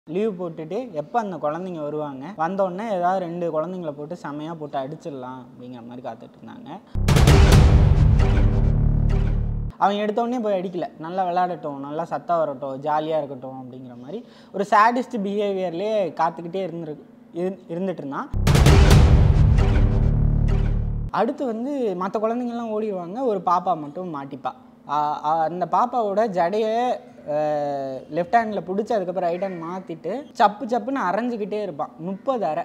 leave போட்டுட்டு எப்போ அந்த குழந்தைங்க வருவாங்க வந்தோடனே ஏதாவது ரெண்டு குழந்தைங்கள போட்டு செமையாக போட்டு அடிச்சிடலாம் அப்படிங்கிற மாதிரி காத்துட்டு இருந்தாங்க அவன் எடுத்தோடனே போய் அடிக்கல நல்லா விளையாடட்டும் நல்லா சத்தம் வரட்டும் ஜாலியாக இருக்கட்டும் அப்படிங்கிற மாதிரி ஒரு சேடிஸ்ட் பிஹேவியர்லேயே காத்துக்கிட்டே இருந்துரு இரு- இருந்துட்டு இருந்தான் அடுத்து வந்து மற்ற குழந்தைங்கள்லாம் ஓடிடுவாங்க ஒரு பாப்பா மட்டும் மாட்டிப்பா ஆ- ஆ- அந்த பாப்பாவோட ஜடையை லெஃப்ட் ஹேண்டில் பிடிச்சி அதுக்கப்புறம் ரைட் ஹேண்ட் மாற்றிட்டு சப்பு சப்புன்னு அரைஞ்சிக்கிட்டே இருப்பான் முப்பது அரை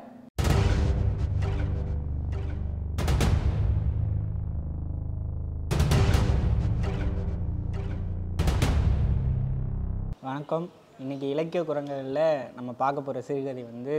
வணக்கம் இன்னைக்கு இலக்கிய குரங்களில் நம்ம பார்க்க போகிற சிறுகதை வந்து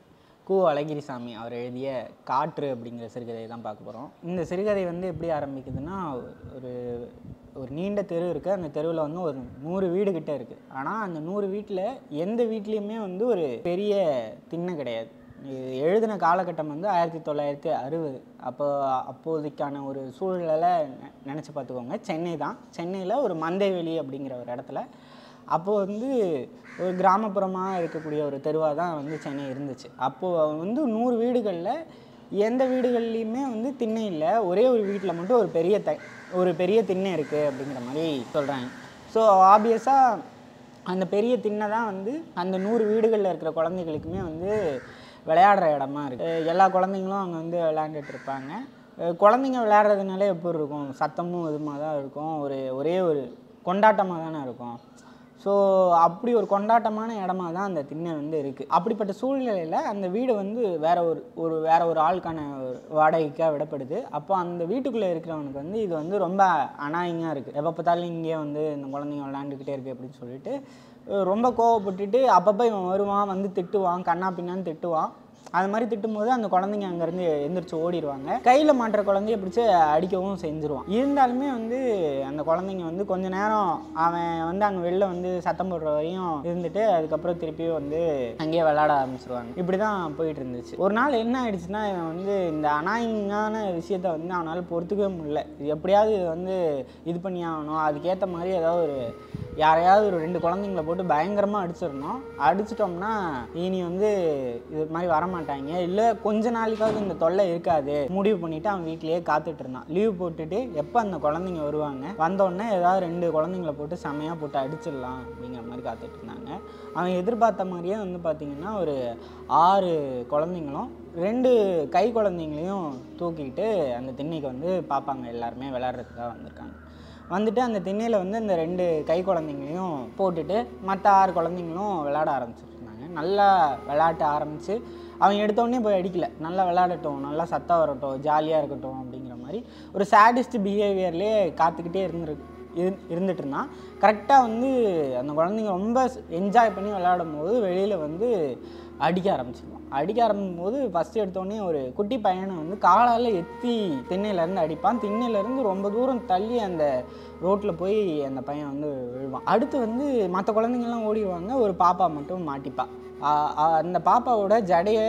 கு அழகிரிசாமி அவர் எழுதிய காற்று அப்படிங்கிற சிறுகதையை தான் பார்க்க போகிறோம் இந்த சிறுகதை வந்து எப்படி ஆரம்பிக்குதுன்னா ஒரு ஒரு நீண்ட தெரு இருக்குது அந்த தெருவில் வந்து ஒரு நூறு வீடு கிட்ட இருக்குது ஆனால் அந்த நூறு வீட்டில் எந்த வீட்லேயுமே வந்து ஒரு பெரிய திண்ணை கிடையாது இது எழுதின காலகட்டம் வந்து ஆயிரத்தி தொள்ளாயிரத்தி அறுபது அப்போ அப்போதைக்கான ஒரு சூழ்நிலை நினச்சி பார்த்துக்கோங்க சென்னை தான் சென்னையில் ஒரு மந்தைவெளி அப்படிங்கிற ஒரு இடத்துல அப்போது வந்து ஒரு கிராமப்புறமாக இருக்கக்கூடிய ஒரு தெருவாக தான் வந்து சென்னை இருந்துச்சு அப்போது வந்து நூறு வீடுகளில் எந்த வீடுகள்லையுமே வந்து திண்ணை இல்லை ஒரே ஒரு வீட்டில் மட்டும் ஒரு பெரிய த ஒரு பெரிய திண்ணை இருக்குது அப்படிங்கிற மாதிரி சொல்கிறாங்க ஸோ ஆப்வியஸாக அந்த பெரிய திண்ணை தான் வந்து அந்த நூறு வீடுகளில் இருக்கிற குழந்தைகளுக்குமே வந்து விளையாடுற இடமா இருக்குது எல்லா குழந்தைங்களும் அங்கே வந்து விளையாண்டுட்டு இருப்பாங்க அஹ் குழந்தைங்க விளையாடுறதுனால எப்படி இருக்கும் சத்தமும் இதுமாக தான் இருக்கும் ஒரு ஒரே ஒரு கொண்டாட்டமாக தானே இருக்கும் ஸோ அப்படி ஒரு கொண்டாட்டமான இடமா தான் அந்த திண்ணை வந்து இருக்குது அப்படிப்பட்ட சூழ்நிலையில் அந்த வீடு வந்து வேற ஒரு ஒரு வேற ஒரு ஆளுக்கான ஒரு வாடகைக்காக விடப்படுது அப்போ அந்த வீட்டுக்குள்ளே இருக்கிறவனுக்கு வந்து இது வந்து ரொம்ப அனாயிங்காக இருக்குது எப்போ பார்த்தாலும் இங்கே வந்து இந்த குழந்தைங்க விளையாண்டுக்கிட்டே இருக்கு அப்படின்னு சொல்லிட்டு அஹ் ரொம்ப கோவப்பட்டுட்டு அப்பப்போ இவன் வருவான் வந்து திட்டுவான் கண்ணா பின்னான்னு திட்டுவான் அது மாதிரி திட்டும்போது அந்த குழந்தைங்க அங்கேருந்து எந்திரிச்சு ஓடிடுவாங்க கையில் மாட்டுற குழந்தைய பிடிச்சி அடிக்கவும் செஞ்சுருவான் இருந்தாலுமே வந்து அந்த குழந்தைங்க வந்து கொஞ்ச நேரம் அவன் வந்து அங்கே வெளில வந்து சத்தம் போடுற வரையும் இருந்துட்டு அதுக்கப்புறம் திருப்பி வந்து அங்கேயே விளையாட ஆரம்பிச்சிருவாங்க இப்படி தான் போயிட்டு இருந்துச்சு ஒரு நாள் என்ன ஆயிடுச்சுன்னா இவன் வந்து இந்த அனாயிங்கான விஷயத்த வந்து அவனால் பொறுத்துக்கவே முடியல இது எப்படியாவது இது வந்து இது பண்ணி ஆகணும் அதுக்கேற்ற மாதிரி ஏதாவது ஒரு யாரையாவது ஒரு ரெண்டு குழந்தைங்கள போட்டு பயங்கரமாக அடிச்சிடணும் அடிச்சிட்டோம்னா இனி வந்து இது மாதிரி வரமாட்டாங்க இல்லை கொஞ்ச நாளைக்காவது இந்த தொல்லை இருக்காது முடிவு பண்ணிட்டு அவன் வீட்லயே காத்துட்டு இருந்தான் லீவ் போட்டுட்டு எப்போ அந்த குழந்தைங்க வருவாங்க வந்தோடனே ஏதாவது ரெண்டு குழந்தைங்கள போட்டு செமையாக போட்டு அடிச்சிடலாம் அப்படிங்கிற மாதிரி காத்துட்டு இருந்தாங்க அவன் எதிர்பார்த்த மாதிரியே வந்து பார்த்திங்கன்னா ஒரு ஆறு குழந்தைங்களும் ரெண்டு கை குழந்தைங்களையும் தூக்கிட்டு அந்த திண்ணைக்கு வந்து பார்ப்பாங்க எல்லாருமே விளையாடுறதுக்காக வந்திருக்காங்க வந்துட்டு அந்த திண்ணையில் வந்து இந்த ரெண்டு கை குழந்தைங்களையும் போட்டுட்டு மற்ற ஆறு குழந்தைங்களும் விளையாட ஆரம்பிச்சிட்டு இருந்தாங்க நல்லா விளையாட்ட ஆரம்பித்து அவன் எடுத்தோடனே போய் அடிக்கல நல்லா விளையாடட்டும் நல்லா சத்தம் வரட்டும் ஜாலியாக இருக்கட்டும் அப்படிங்கிற மாதிரி ஒரு சேடிஸ்ட் பிஹேவியர்லேயே காத்துக்கிட்டே இருந்துரு இரு- இருந்துட்டு இருந்தான் கரெக்டாக வந்து அந்த குழந்தைங்க ரொம்ப என்ஜாய் பண்ணி விளையாடும் போது வெளியில் வந்து அடிக்க ஆரம்பிச்சிருவான் அடிக்க ஆரம்பிக்கும் போது ஃபஸ்ட்டு எடுத்தோடனே ஒரு குட்டி பையனை வந்து காலால் எத்தி திண்ணையிலேருந்து அடிப்பான் திண்ணையிலேருந்து ரொம்ப தூரம் தள்ளி அந்த ரோட்டில் போய் அந்த பையன் வந்து விழுவான் அடுத்து வந்து மற்ற குழந்தைங்கள்லாம் ஓடிடுவாங்க ஒரு பாப்பா மட்டும் மாட்டிப்பா ஆ- ஆ- அந்த பாப்பாவோட ஜடையை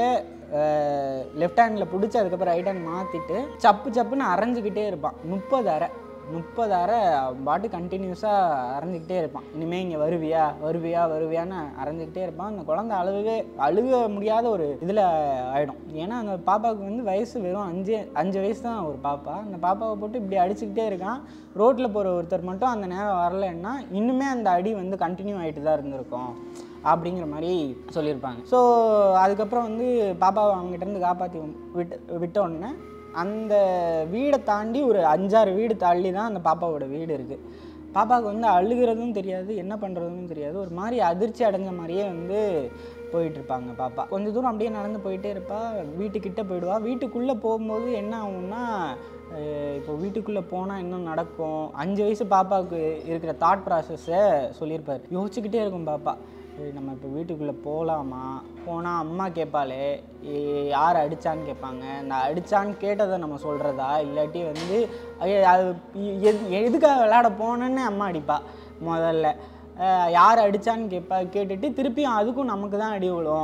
லெஃப்ட் ஹேண்டில் பிடிச்சி அதுக்கப்புறம் ரைட் ஹேண்ட் மாற்றிட்டு சப்பு சப்புன்னு அரைஞ்சிக்கிட்டே இருப்பான் முப்பது அரை முப்பது அரை அவன் பாட்டு கண்டினியூஸாக அரைஞ்சிக்கிட்டே இருப்பான் இனிமேல் இங்கே வருவியா வருவியா வருவியான்னு அரைஞ்சிக்கிட்டே இருப்பான் அந்த குழந்தை அழுகவே அழுக முடியாத ஒரு இதில் ஆகிடும் ஏன்னா அந்த பாப்பாவுக்கு வந்து வயசு வெறும் அஞ்சு அஞ்சு வயசு தான் ஒரு பாப்பா அந்த பாப்பாவை போட்டு இப்படி அடிச்சுக்கிட்டே இருக்கான் ரோட்டில் போகிற ஒருத்தர் மட்டும் அந்த நேரம் வரலைன்னா இன்னுமே அந்த அடி வந்து கண்டினியூ ஆகிட்டு தான் இருந்திருக்கும் அப்படிங்கிற மாதிரி சொல்லியிருப்பாங்க ஸோ அதுக்கப்புறம் வந்து பாப்பாவை அவங்ககிட்டருந்து காப்பாற்றி விட்டு விட்ட உடனே அந்த வீடை தாண்டி ஒரு அஞ்சாறு வீடு தள்ளி தான் அந்த பாப்பாவோட வீடு இருக்குது பாப்பாவுக்கு வந்து அழுகிறதும் தெரியாது என்ன பண்ணுறதும் தெரியாது ஒரு மாதிரி அதிர்ச்சி அடைஞ்ச மாதிரியே வந்து போயிட்டு இருப்பாங்க பாப்பா கொஞ்ச தூரம் அப்படியே நடந்து போயிட்டே இருப்பா வீட்டுக்கிட்ட போயிடுவா வீட்டுக்குள்ளே போகும்போது என்ன ஆகும்னா அஹ் இப்போ வீட்டுக்குள்ளே போனால் என்ன நடக்கும் அஞ்சு வயசு பாப்பாவுக்கு இருக்கிற தாட் ப்ராசஸை சொல்லியிருப்பார் யோசிச்சுக்கிட்டே இருக்கும் பாப்பா ஏய், நம்ம இப்போ வீட்டுக்குள்ளே போகலாமா போனால் அம்மா கேட்பாளே ஏய், யார் அடித்தான்னு கேட்பாங்க இந்த அடித்தான்னு கேட்டதை நம்ம சொல்கிறதா இல்லாட்டி வந்து ஐய, அது எது எதுக்காக விளையாட போனேன்னு அம்மா அடிப்பா முதல்ல அஹ், யார் அடித்தான்னு கேட்பா கேட்டுட்டு திருப்பியும் அதுக்கும் நமக்கு தான் அடி விழும்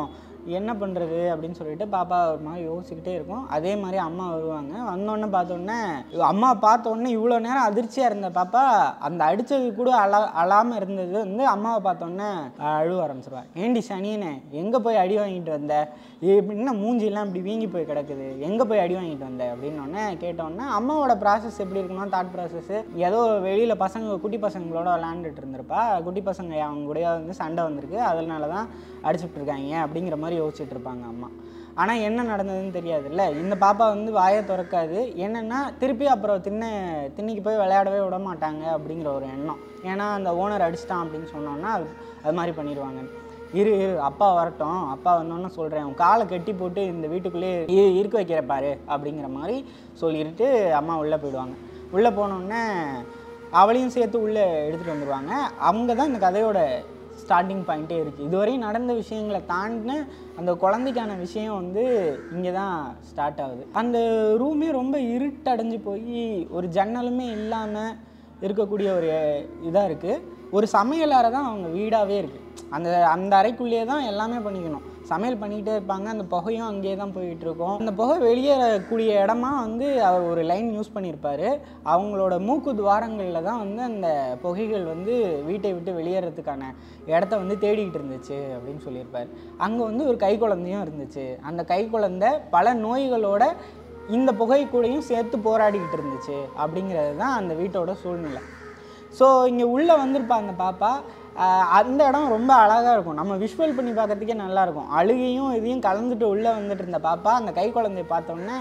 என்ன பண்ணுறது அப்படின்னு சொல்லிட்டு பாப்பா ஒரு மாதிரி யோசிச்சுக்கிட்டே இருக்கும் அதே மாதிரி அம்மா வருவாங்க வந்தோடனே பார்த்தோன்னே அம்மா பார்த்தோன்னே இவ்வளோ நேரம் அதிர்ச்சியாக இருந்த பாப்பா அந்த அடித்தது கூட அழ அழாமல் இருந்தது வந்து அம்மாவை பார்த்தோன்னே அழுவ ஆரம்பிச்சிருவா ஏண்டி சனியனே எங்கே போய் அடி வாங்கிட்டு வந்த என்ன மூஞ்சிலாம் இப்படி வீங்கி போய் கிடக்குது எங்கே போய் அடி வாங்கிட்டு வந்த அப்படின்னோடனே கேட்டோன்னே அம்மாவோட ப்ராசஸ் எப்படி இருக்குன்னா தாட் ப்ராசஸ் ஏதோ வெளியில் பசங்க குட்டி பசங்களோட விளாண்டுட்டு இருந்திருப்பா குட்டி பசங்க அவங்க கூட வந்து சண்டை வந்திருக்கு அதனால தான் அடிச்சுட்டு இருக்காங்க அப்படிங்கிற மாதிரி யோசிச்சுட்டு இருப்பாங்க அம்மா ஆனால் என்ன நடந்ததுன்னு தெரியாதுல்ல இந்த பாப்பா வந்து வாயை திறக்காது என்னென்னா திருப்பி அப்புறம் திண்ணை திண்ணைக்கு போய் விளையாடவே விட மாட்டாங்க அப்படிங்கிற ஒரு எண்ணம் ஏன்னா அந்த ஓனர் அடிச்சிட்டான் அப்படின்னு சொன்னோன்னா அது அது மாதிரி பண்ணிடுவாங்க இரு இரு அப்பா வரட்டும் அப்பா வந்தோன்னே சொல்கிறேன் உன் காலை கட்டி போட்டு இந்த வீட்டுக்குள்ளேயே இ- இருக்க வைக்கிற பாரு அப்படிங்கிற மாதிரி சொல்லிட்டு அம்மா உள்ளே போயிடுவாங்க உள்ளே போனோடனே அவளையும் சேர்த்து உள்ளே எடுத்துகிட்டு வந்துடுவாங்க அவங்க தான் இந்த கதையோட ஸ்டார்டிங் பாயிண்ட்டே இருக்குது இதுவரையும் நடந்த விஷயங்களை தாண்டின அந்த குழந்தைக்கான விஷயம் வந்து இங்கே தான் ஸ்டார்ட் ஆகுது அந்த ரூமே ரொம்ப இருட்டடைஞ்சு போய் ஒரு ஜன்னலுமே இல்லாமல் இருக்கக்கூடிய ஒரு இதாக இருக்குது ஒரு சமையல் அறை தான் அவங்க வீடாகவே இருக்குது அந்த அந்த அறைக்குள்ளேயே தான் எல்லாமே பண்ணிக்கணும் சமையல் பண்ணிக்கிட்டே இருப்பாங்க அந்த புகையும் அங்கேயே தான் போயிட்டு இருக்கும் அந்த புகை வெளியேறக்கூடிய இடமா வந்து அவர் ஒரு லைன் யூஸ் பண்ணியிருப்பாரு அவங்களோட மூக்கு துவாரங்களில் தான் வந்து அந்த புகைகள் வந்து வீட்டை விட்டு வெளியேறதுக்கான இடத்த வந்து தேடிக்கிட்டு இருந்துச்சு அப்படின்னு சொல்லியிருப்பார் அங்கே வந்து ஒரு கை குழந்தையும் இருந்துச்சு அந்த கை குழந்தை பல நோய்களோட இந்த புகை கூடயும் சேர்த்து போராடிக்கிட்டு இருந்துச்சு அப்படிங்கிறது தான் அந்த வீட்டோட சூழ்நிலை ஸோ இங்கே உள்ளே வந்திருப்பா அந்த பாப்பா ஆஹ் அந்த இடம் ரொம்ப அழகாக இருக்கும் நம்ம விஷுவல் பண்ணி பார்க்கறதுக்கே நல்லா இருக்கும் அழுகையும் இதையும் கலந்துட்டு உள்ளே வந்துட்டு இருந்த பாப்பா அந்த கை குழந்தைய பார்த்தோன்னே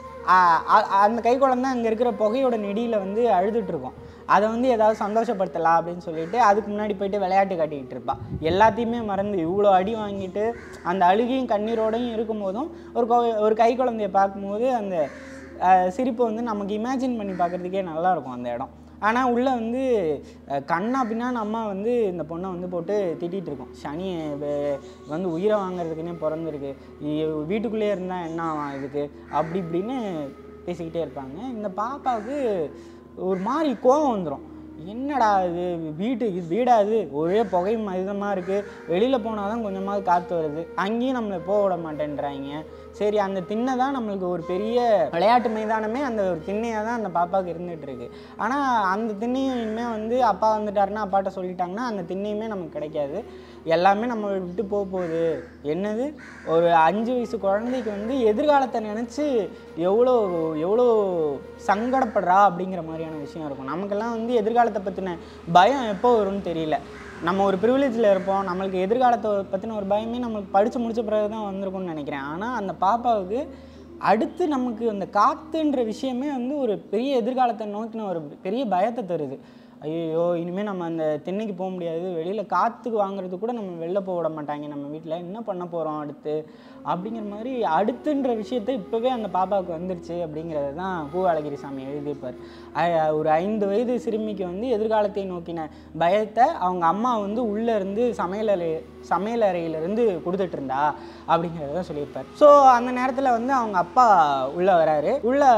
ஆஹ் அ- அந்த கை குழந்தை அங்கே இருக்கிற புகையோட நெடியில் வந்து அழுதுட்டு இருக்கும் அதை வந்து ஏதாவது சந்தோஷப்படுத்தலாம் அப்படின்னு சொல்லிட்டு அதுக்கு முன்னாடி போயிட்டு விளையாட்டு காட்டிக்கிட்டு இருப்பா எல்லாத்தையுமே மறந்து இவ்வளோ அடி வாங்கிட்டு அந்த அழுகையும் கண்ணீரோடையும் இருக்கும்போதும் ஒரு கொ- ஒரு கை குழந்தைய பார்க்கும்போது அந்த ஆஹ் சிரிப்பு வந்து நமக்கு இமேஜின் பண்ணி பார்க்குறதுக்கே நல்லா இருக்கும் அந்த இடம் ஆனால் உள்ளே வந்து அஹ், கண்ணா பின்னான்னு அம்மா வந்து இந்த பொண்ணை வந்து போட்டு திட்டிகிட்டு இருக்கோம் சனி வே- வந்து உயிரை வாங்குறதுக்குன்னே பிறந்திருக்கு இ- வீட்டுக்குள்ளேயே இருந்தால் என்ன ஆகும் இதுக்கு அப்படி இப்படின்னு பேசிக்கிட்டே இருப்பாங்க இந்த பாப்பாவுக்கு ஒரு மாதிரி கோவம் வந்துடும் என்னடா இது வீட்டு இது வீடா இது ஒரே புகை மதிதமாக இருக்குது வெளியில் போனால் தான் கொஞ்சமாவது காற்று வருது அங்கேயும் நம்மளை போக விட மாட்டேன்றாங்க சரி அந்த திண்ணை தான் நம்மளுக்கு ஒரு பெரிய விளையாட்டு மைதானமே அந்த ஒரு திண்ணையாக தான் அந்த பாப்பாவுக்கு இருந்துகிட்டு இருக்கு ஆனால் அந்த திண்ணையும் இனிமேல் வந்து அப்பா வந்துட்டாருன்னா அப்பாட்ட சொல்லிட்டாங்கன்னா அந்த திண்ணையுமே நமக்கு கிடைக்காது எல்லாமே நம்ம விட்டு போக போகுது என்னது ஒரு அஞ்சு வயசு குழந்தைக்கு வந்து எதிர்காலத்தை நினச்சி எவ்வளோ எவ்வளோ சங்கடப்படுறா அப்படிங்கிற மாதிரியான விஷயம் இருக்கும் நமக்கெல்லாம் வந்து எதிர்காலத்தை பற்றின பயம் எப்போ வரும்னு தெரியல நம்ம ஒரு ப்ரிவிலேஜில் இருப்போம் நம்மளுக்கு எதிர்காலத்தை பற்றின ஒரு பயமே நம்மளுக்கு படித்து முடிச்ச பிறகு தான் வந்திருக்கும்னு நினைக்கிறேன் ஆனால் அந்த பாப்பாவுக்கு அடுத்து நமக்கு அந்த காத்துன்ற விஷயமே வந்து ஒரு பெரிய எதிர்காலத்தை நோக்கின ஒரு பெரிய பயத்தை தருது ஐயோ இனிமேல் நம்ம அந்த திண்ணைக்கு போக முடியாது வெளியில் காற்றுக்கு வாங்குறதுக்கு கூட நம்ம வெளில போக விட மாட்டாங்க நம்ம வீட்டில் என்ன பண்ண போகிறோம் அடுத்து அப்படிங்கிற மாதிரி அடுத்துன்ற விஷயத்த இப்போவே அந்த பாப்பாவுக்கு வந்துருச்சு அப்படிங்கிறது தான் பூ அழகிரி சாமி எழுதியிருப்பார் ஐ- ஒரு ஐந்து வயது சிறுமிக்கு வந்து எதிர்காலத்தை நோக்கின பயத்தை அவங்க அம்மா வந்து உள்ளே இருந்து சமையலறை சமையல் அறையிலேருந்து கொடுத்துட்டு இருந்தா அப்படிங்கிறத சொல்லியிருப்பார் ஸோ அந்த நேரத்தில் வந்து அவங்க அப்பா உள்ளே வராரு உள்ளே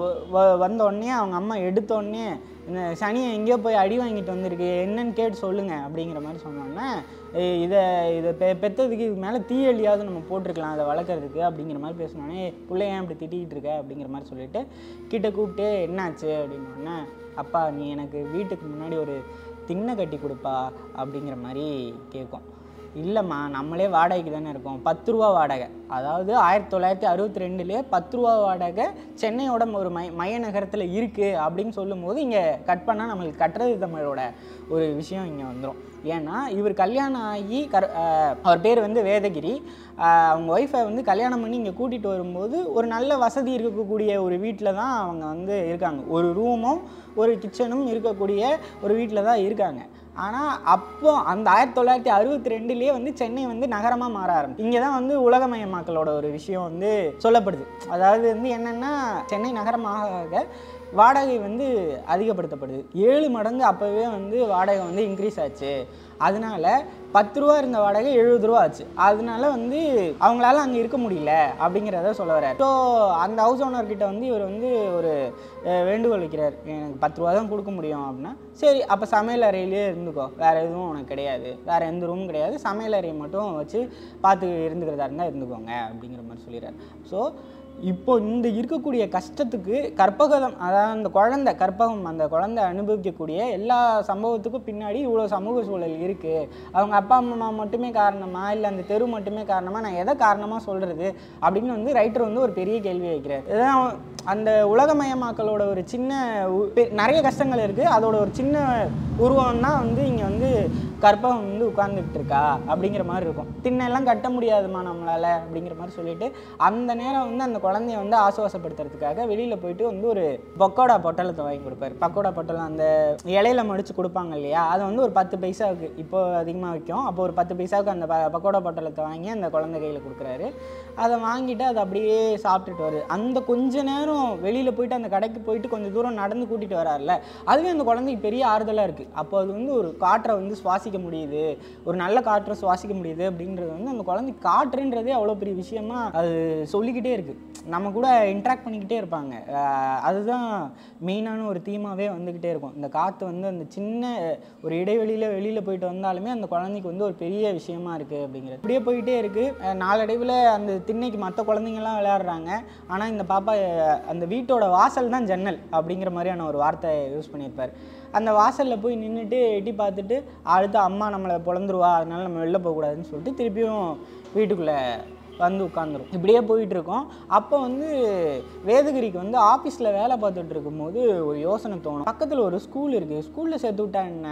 வந்த உடனே அவங்க அம்மா எடுத்த உடனே இந்த சனியை எங்கேயோ போய் அடி வாங்கிட்டு வந்திருக்கு என்னன்னு கேட்டு சொல்லுங்க அப்படிங்கிற மாதிரி சொன்னோன்னே "ஏய், இதை இதை பெ பெற்றதுக்கு இதுக்கு மேலே தீயழியாவது நம்ம போட்டிருக்கலாம் அதை வளர்க்குறதுக்கு அப்படிங்கிற மாதிரி பேசினோடனே பிள்ளை ஏன் இப்படி திட்டிகிட்டு இருக்க அப்படிங்கிற மாதிரி சொல்லிட்டு கிட்ட கூப்பிட்டு என்னாச்சு அப்படின்னோடனே அப்பா நீ எனக்கு வீட்டுக்கு முன்னாடி ஒரு திண்ணை கட்டி கொடுப்பா அப்படிங்கிற மாதிரி கேட்கும் இல்லைம்மா நம்மளே வாடகைக்கு தானே இருக்கோம் பத்து ரூபா வாடகை அதாவது ஆயிரத்தி தொள்ளாயிரத்தி அறுபத்தி ரெண்டுலேயே பத்து ரூபா வாடகை சென்னையோட ஒரு மை மைய நகரத்தில் இருக்குது அப்படின்னு சொல்லும்போது இங்கே கட் பண்ணால் நம்மளுக்கு கட்டுறது தமிழோட ஒரு விஷயம் இங்கே வந்துடும் ஏன்னா இவர் கல்யாணம் ஆகி கர் ஆஹ் அவர் பேர் வந்து வேதகிரி ஆஹ் அவங்க ஒய்ஃபை வந்து கல்யாணம் பண்ணி இங்கே கூட்டிகிட்டு வரும்போது ஒரு நல்ல வசதி இருக்கக்கூடிய ஒரு வீட்டில் தான் அவங்க வந்து இருக்காங்க ஒரு ரூமும் ஒரு கிச்சனும் இருக்கக்கூடிய ஒரு வீட்டில் தான் இருக்காங்க ஆனால் அப்போ அந்த ஆயிரத்தி தொள்ளாயிரத்தி அறுபத்தி ரெண்டுலேயே வந்து சென்னை வந்து நகரமாக மாற ஆரம்பிச்சு இங்கே தான் வந்து உலகமயமாக்கலோட ஒரு விஷயம் வந்து சொல்லப்படுது அதாவது வந்து என்னென்னா சென்னை நகரமாக ஆக வாடகை வந்து அதிகப்படுத்தப்படுது ஏழு மடங்கு அப்போவே வந்து வாடகை வந்து இன்க்ரீஸ் ஆச்சு அதனால பத்து ரூபா இருந்த வாடகை எழுபது ரூபா ஆச்சு அதனால வந்து அவங்களால அங்கே இருக்க முடியல அப்படிங்கிறத சொல்ல வர்றாரு ஸோ அந்த ஹவுஸ் ஓனர்கிட்ட வந்து இவர் வந்து ஒரு அஹ், வேண்டுகோள் வைக்கிறார் எனக்கு பத்து ரூபா தான் கொடுக்க முடியும் அப்படின்னா சரி அப்போ சமையல் அறையிலேயே இருந்துக்கோ வேறு எதுவும் உனக்கு கிடையாது வேறு எந்த ரூமும் கிடையாது சமையல் அறையை மட்டும் வச்சு பார்த்து இருந்துக்கிறதா இருந்தால் இருந்துக்கோங்க அப்படிங்கிற மாதிரி சொல்லிடுறாரு ஸோ இப்போ இந்த இருக்கக்கூடிய கஷ்டத்துக்கு கற்பகம் அதாவது அந்த குழந்தை கற்பகம் அந்த குழந்தை அனுபவிக்கக்கூடிய எல்லா சம்பவத்துக்கும் பின்னாடி இவ்வளோ சமூக சூழல் இருக்குது அவங்க அப்பா அம்மா மட்டுமே காரணமா இல்லை அந்த தெரு மட்டுமே காரணமா நான் எதை காரணமாக சொல்கிறது அப்படின்னு வந்து ரைட்டர் வந்து ஒரு பெரிய கேள்வி வைக்கிறார் இதான் அந்த உலகமயமாக்கலோட ஒரு சின்ன உ- பெ- நிறைய கஷ்டங்கள் இருக்குது அதோட ஒரு சின்ன உருவம் தான் வந்து இங்கே வந்து கற்பகம் வந்து உட்கார்ந்துட்டு இருக்கா அப்படிங்கிற மாதிரி இருக்கும் திண்ணெல்லாம் கட்ட முடியாதுமா நம்மளால அப்படிங்கிற மாதிரி சொல்லிட்டு அந்த நேரம் வந்து அந்த குழந்தைய வந்து ஆசுவாசப்படுத்துறதுக்காக வெளியில் போயிட்டு வந்து ஒரு பக்கோடா பொட்டலத்தை வாங்கி கொடுப்பாரு பக்கோடா பொட்டலம் அந்த இலையில மடிச்சு கொடுப்பாங்க இல்லையா அதை வந்து ஒரு பத்து பைசாவுக்கு இப்போ அதிகமாக விற்கும் அப்போ ஒரு பத்து பைசாவுக்கு அந்த ப- பக்கோடா பொட்டலத்தை வாங்கி அந்த குழந்தை கையில் கொடுக்குறாரு அதை வாங்கிட்டு அதை அப்படியே சாப்பிட்டுட்டு வருது அந்த கொஞ்ச நேரம் வெளியில் போயிட்டு அந்த கடைக்கு போயிட்டு கொஞ்சம் தூரம் நடந்து கூட்டிகிட்டு வராருல அதுவே அந்த குழந்தைக்கு பெரிய ஆறுதலாக இருக்குது அப்போ அது வந்து ஒரு காற்றை வந்து சுவாசிக்க முடியுது ஒரு நல்ல காற்றை சுவாசிக்க முடியுது அப்படின்றது வந்து அந்த குழந்தை காற்றுன்றதே அவ்வளோ பெரிய விஷயமா அது சொல்லிக்கிட்டே இருக்குது நம்ம கூட இன்ட்ராக்ட் பண்ணிக்கிட்டே இருப்பாங்க அஹ் அதுதான் மெயினான ஒரு தீமாவே வந்துக்கிட்டே இருக்கும் இந்த காற்று வந்து அந்த சின்ன ஒரு இடைவெளியில் வெளியில் போயிட்டு வந்தாலுமே அந்த குழந்தைக்கு வந்து ஒரு பெரிய விஷயமா இருக்குது அப்படிங்கிறது இப்படியே போயிட்டே இருக்குது நாளடைவில் அந்த திண்ணைக்கு மற்ற குழந்தைங்கலாம் விளையாடுறாங்க ஆனால் இந்த பாப்பா அஹ், அந்த வீட்டோட வாசல் தான் ஜன்னல் அப்படிங்கிற மாதிரியான ஒரு வார்த்தை யூஸ் பண்ணியிருப்பார் அந்த வாசலில் போய் நின்றுட்டு எட்டி பார்த்துட்டு அடுத்து அம்மா நம்மளை பொழந்துருவா அதனால நம்ம வெளில போகக்கூடாதுன்னு சொல்லிட்டு திருப்பியும் வீட்டுக்குள்ளே வந்து உட்காந்துரும் இப்படியே போயிட்டு இருக்கோம் அப்போ வந்து வேதகிரிக்கு வந்து ஆஃபீஸில் வேலை பார்த்துட்டு இருக்கும்போது ஒரு யோசனை தோணும் பக்கத்தில் ஒரு ஸ்கூல் இருக்குது ஸ்கூலில் சேர்த்து விட்டா என்ன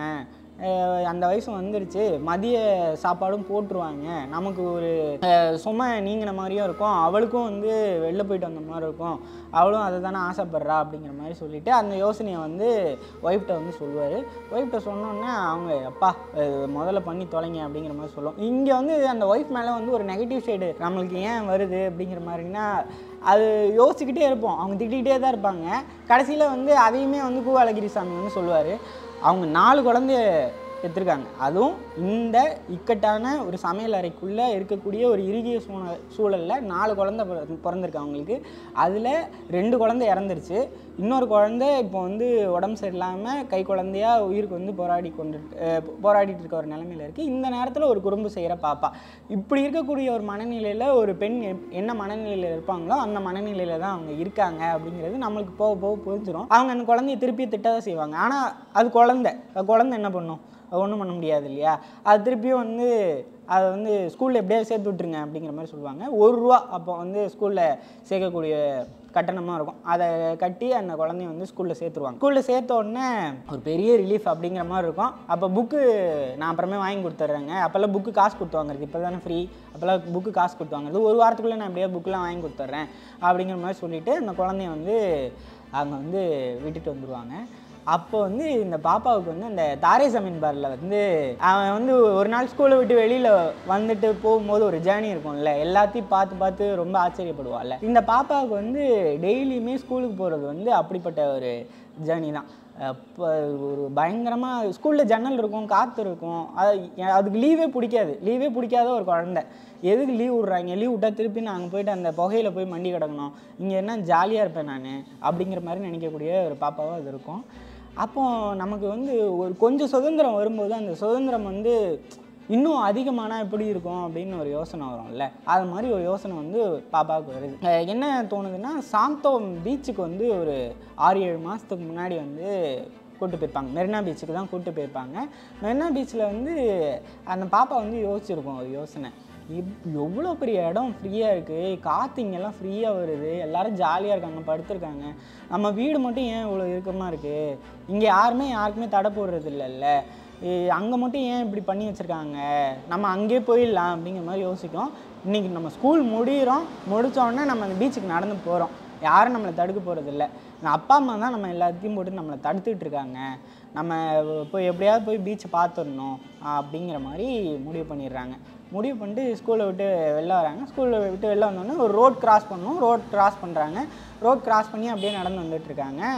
அஹ் அந்த வயசு வந்துருச்சு மதிய சாப்பாடும் போட்டுருவாங்க நமக்கு ஒரு அஹ், சுமை நீங்கின மாதிரியும் இருக்கும் அவளுக்கும் வந்து வெளில போயிட்டு வந்த மாதிரி இருக்கும் அவளும் அதை தானே ஆசைப்படுறா அப்படிங்கிற மாதிரி சொல்லிட்டு அந்த யோசனையை வந்து ஒய்ஃப்ட்ட வந்து சொல்லுவார் ஒய்ஃப்ட்ட சொன்னோன்னே அவங்க அப்பா அஹ், முதல்ல பண்ணி தொலைங்க அப்படிங்கிற மாதிரி சொல்லும் இங்கே வந்து அந்த ஒய்ஃப் மேலே வந்து ஒரு நெகட்டிவ் சைடு நம்மளுக்கு ஏன் வருது அப்படிங்கிற மாதிரினா அது யோசிச்சுக்கிட்டே இருப்போம் அவங்க திட்டிகிட்டே தான் இருப்பாங்க கடைசியில் வந்து அதையுமே வந்து கூ அழகிரி சாமி வந்து சொல்லுவார் அவங்க நாலு குழந்தைய பெற்றிருக்காங்க அதுவும் இந்த இக்கட்டான ஒரு சமையல் அறைக்குள்ளே இருக்கக்கூடிய ஒரு இறுகிய சூழ சூழலில் நாலு குழந்தை பிற- பிறந்திருக்கு அவங்களுக்கு அதில் ரெண்டு குழந்தை இறந்துருச்சு இன்னொரு குழந்தை இப்போ வந்து உடம்பு சரியில்லாமல் கை குழந்தையா உயிருக்கு வந்து போராடி கொண்டு அஹ் போராடிட்டு இருக்க ஒரு நிலைமையில இருக்குது இந்த நேரத்தில் ஒரு குறும்பு செய்கிற பாப்பா இப்படி இருக்கக்கூடிய ஒரு மனநிலையில் ஒரு பெண் எப்- என்ன மனநிலையில் இருப்பாங்களோ அந்த மனநிலையில் தான் அவங்க இருக்காங்க அப்படிங்கிறது நம்மளுக்கு போக போக புரிஞ்சிடும் அவங்க அந்த குழந்தைய திருப்பி திட்ட தான் செய்வாங்க ஆனால் அது குழந்தை அது குழந்தை என்ன பண்ணும் ஒன்றும் பண்ண முடியாது இல்லையா அது திருப்பியும் வந்து அதை வந்து ஸ்கூலில் எப்படியாவது சேர்த்து விட்டுருங்க அப்படிங்கிற மாதிரி சொல்லுவாங்க ஒரு ரூபா அப்போ வந்து ஸ்கூலில் சேர்க்கக்கூடிய கட்டணமாக இருக்கும் அதை கட்டி அந்த குழந்தைய வந்து ஸ்கூலில் சேர்த்துருவாங்க ஸ்கூலில் சேர்த்த உடனே ஒரு பெரிய ரிலீஃப் அப்படிங்கிற மாதிரி இருக்கும் அப்போ புக்கு நான் அப்புறமே வாங்கி கொடுத்துட்றேங்க அப்போல்லாம் புக்கு காசு கொடுத்து வாங்குறது இப்போ தானே ஃப்ரீ அப்போல்லாம் புக்கு காசு கொடுத்து வாங்குறது ஒரு வாரத்துக்குள்ளே நான் எப்படியா புக்கெலாம் வாங்கி கொடுத்துட்றேன் அப்படிங்கிற மாதிரி சொல்லிவிட்டு அந்த குழந்தைய வந்து அவங்க வந்து விட்டுட்டு வந்துடுவாங்க அப்போ வந்து இந்த பாப்பாவுக்கு வந்து அந்த தாரே ஜமீன் பாரில் வந்து அவன் வந்து ஒரு நாள் ஸ்கூலை விட்டு வெளியில் வந்துட்டு போகும்போது ஒரு ஜேர்னி இருக்கும்ல எல்லாத்தையும் பார்த்து பார்த்து ரொம்ப ஆச்சரியப்படுவாள்ல இந்த பாப்பாவுக்கு வந்து டெய்லியுமே ஸ்கூலுக்கு போகிறது வந்து அப்படிப்பட்ட ஒரு ஜேர்னி தான் அப்போ ஒரு பயங்கரமாக ஸ்கூலில் ஜன்னல் இருக்கும் காற்று இருக்கும் அது அதுக்கு லீவே பிடிக்காது லீவே பிடிக்காத ஒரு குழந்தை எதுக்கு லீவ் விட்றாங்க லீவ் விட்டால் திருப்பி நான் அங்கே போயிட்டு அந்த புகையில போய் மண்டி கிடக்கணும் இங்கே என்ன ஜாலியாக இருப்பேன் நான் அப்படிங்கிற மாதிரி நினைக்கக்கூடிய ஒரு பாப்பாவாக அது இருக்கும் அப்போ நமக்கு வந்து ஒரு கொஞ்சம் சுதந்திரம் வரும்போது அந்த சுதந்திரம் வந்து இன்னும் அதிகமானா எப்படி இருக்கும் அப்படின்னு ஒரு யோசனை வரும்ல அது மாதிரி ஒரு யோசனை வந்து பாப்பாவுக்கு வருது அஹ் என்ன தோணுதுன்னா சாந்தோம் பீச்சுக்கு வந்து ஒரு ஆறு ஏழு மாதத்துக்கு முன்னாடி வந்து கூட்டு போயிருப்பாங்க மெரினா பீச்சுக்கு தான் கூட்டு போயிருப்பாங்க மெரினா பீச்சில் வந்து அந்த பாப்பா வந்து யோசிச்சிருக்கும் ஒரு யோசனை இப் எவ்வளோ பெரிய இடம் ஃப்ரீயாக இருக்குது காற்று இங்கெல்லாம் ஃப்ரீயாக வருது எல்லாரும் ஜாலியாக இருக்காங்க படுத்திருக்காங்க நம்ம வீடு மட்டும் ஏன் இவ்வளோ இறுக்கமாக இருக்குது இங்கே யாருமே யாருக்குமே தடை போடுறது இல்லைல்ல அங்கே மட்டும் ஏன் இப்படி பண்ணி வச்சுருக்காங்க நம்ம அங்கேயே போயிடலாம் அப்படிங்கிற மாதிரி யோசிக்கும் இன்றைக்கி நம்ம ஸ்கூல் முடிகிறோம் முடித்தோடனே நம்ம அந்த பீச்சுக்கு நடந்து போகிறோம் யாரும் நம்மளை தடுக்க போகிறதில்ல அப்பா அம்மா தான் நம்ம எல்லாத்தையும் போட்டு நம்மளை தடுத்துட்டு இருக்காங்க நம்ம போய் எப்படியாவது போய் பீச்சை பார்த்துடணும் அப்படிங்கிற மாதிரி முடிவு பண்ணிடுறாங்க முடிவு பண்ணிட்டு ஸ்கூலை விட்டு வெளில வராங்க ஸ்கூலில் விட்டு வெளில வந்தோடனே ஒரு ரோட் கிராஸ் பண்ணணும் ரோட் கிராஸ் பண்ணுறாங்க ரோட் கிராஸ் பண்ணி அப்படியே நடந்து வந்துட்டு இருக்காங்க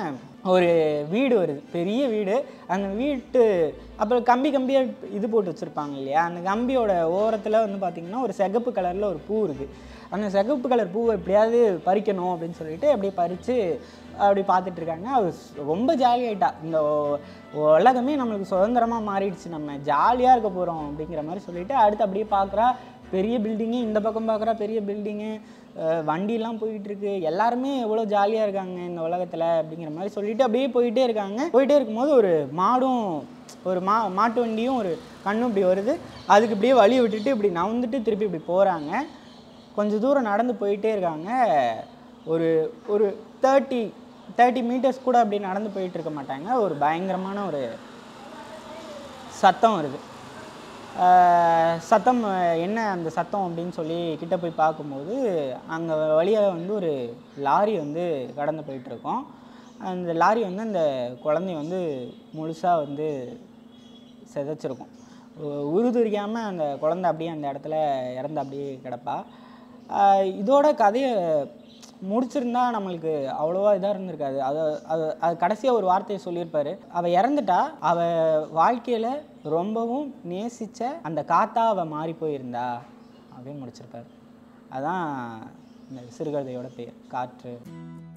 ஒரு வீடு வருது பெரிய வீடு அந்த வீட்டு அப்புறம் கம்பி கம்பியாக இது போட்டு வச்சுருப்பாங்க இல்லையா அந்த கம்பியோட ஓரத்தில் வந்து பார்த்திங்கன்னா ஒரு சிகப்பு கலரில் ஒரு பூ இருக்குது அந்த சிகப்பு கலர் பூவை எப்படியாவது பறிக்கணும் அப்படின்னு சொல்லிட்டு அப்படியே பறித்து அப்படி பார்த்துட்டு இருக்காங்க அவ ஸ்- ரொம்ப ஜாலியாயிட்டா இந்த உ- உலகமே நம்மளுக்கு சுதந்திரமாக மாறிடுச்சு நம்ம ஜாலியாக இருக்க போகிறோம் அப்படிங்கிற மாதிரி சொல்லிட்டு அடுத்து அப்படியே பார்க்குறா பெரிய பில்டிங்கு இந்த பக்கம் பார்க்குறா பெரிய பில்டிங்கு வண்டிலாம் போயிட்டு இருக்கு எல்லாருமே எவ்வளோ ஜாலியாக இருக்காங்க இந்த உலகத்தில் அப்படிங்கிற மாதிரி சொல்லிட்டு அப்படியே போயிட்டே இருக்காங்க போயிட்டே இருக்கும்போது ஒரு மாடும் ஒரு மா மாட்டு வண்டியும் ஒரு கண்ணும் இப்படி வருது அதுக்கு இப்படியே வழி விட்டுட்டு இப்படி நவுந்துட்டு திருப்பி இப்படி போகிறாங்க கொஞ்சம் தூரம் நடந்து போயிட்டே இருக்காங்க ஒரு ஒரு தேர்ட்டி தேர்ட்டி மீட்டர்ஸ் கூட அப்படி நடந்து போயிட்டு இருக்க மாட்டாங்க ஒரு பயங்கரமான ஒரு சத்தம் வருது ஆஹ் சத்தம் அஹ் என்ன அந்த சத்தம் அப்படின்னு சொல்லி கிட்ட போய் பார்க்கும்போது அங்கே வழியாக வந்து ஒரு லாரி வந்து கடந்து போயிட்டுருக்கோம் அந்த லாரி வந்து அந்த குழந்தைய வந்து முழுசாக வந்து சிதைச்சிருக்கும் உ- உருதுரியாமல் அந்த குழந்தை அப்படியே அந்த இடத்துல இறந்து அப்படியே கிடப்பா ஆஹ் இதோட கதையை முடிச்சிருந்தா நம்மளுக்கு அவ்வளோவா இதாக இருந்திருக்காது அது அது அது கடைசியாக ஒரு வார்த்தையை சொல்லியிருப்பாரு அவள் இறந்துட்டா அவள் வாழ்க்கையில் ரொம்பவும் நேசித்த அந்த காத்தா அவள் மாறி போயிருந்தா அப்படின்னு முடிச்சிருப்பாரு அதான் இந்த சிறுகதையோட பேர் காற்று